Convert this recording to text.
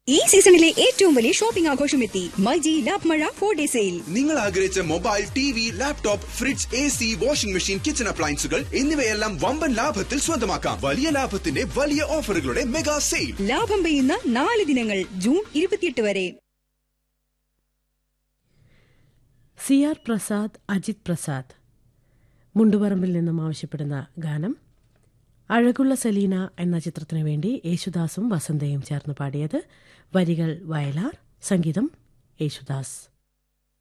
ഈ സീസണിലെ ഏറ്റവും വലിയ ഷോപ്പിംഗ് ആഘോഷം എത്തി മൈജി ലാബ് മഴ ഫോർ ഡേ സെയിൽ നിങ്ങൾ ആഗ്രഹിച്ച mobile T V laptop fridge A C washing machine kitchen അപ്ലയൻസുകൾ എന്നിവയെല്ലാം വമ്പൻ ലാഭത്തിൽ സ്വന്തമാക്കാം വലിയ ലാഭത്തിന്റെ വലിയ ഓഫറുകളുടെ മെഗാ സെയിൽ ലാഭം പെയ്യുന്ന നാല് ദിനങ്ങൾ ജൂൺ ഇരുപത്തിയെട്ട് വരെ സി ആർ പ്രസാദ് അജിത് പ്രസാദ് മുണ്ടുപറമ്പിൽ നിന്നും ആവശ്യപ്പെടുന്ന ഗാനം അഴകുള്ള സലീന എന്ന ചിത്രത്തിനു വേണ്ടി യേശുദാസും വസന്തയും ചേർന്ന് പാടിയത് വരികൾ വയലാർ സംഗീതം യേശുദാസ്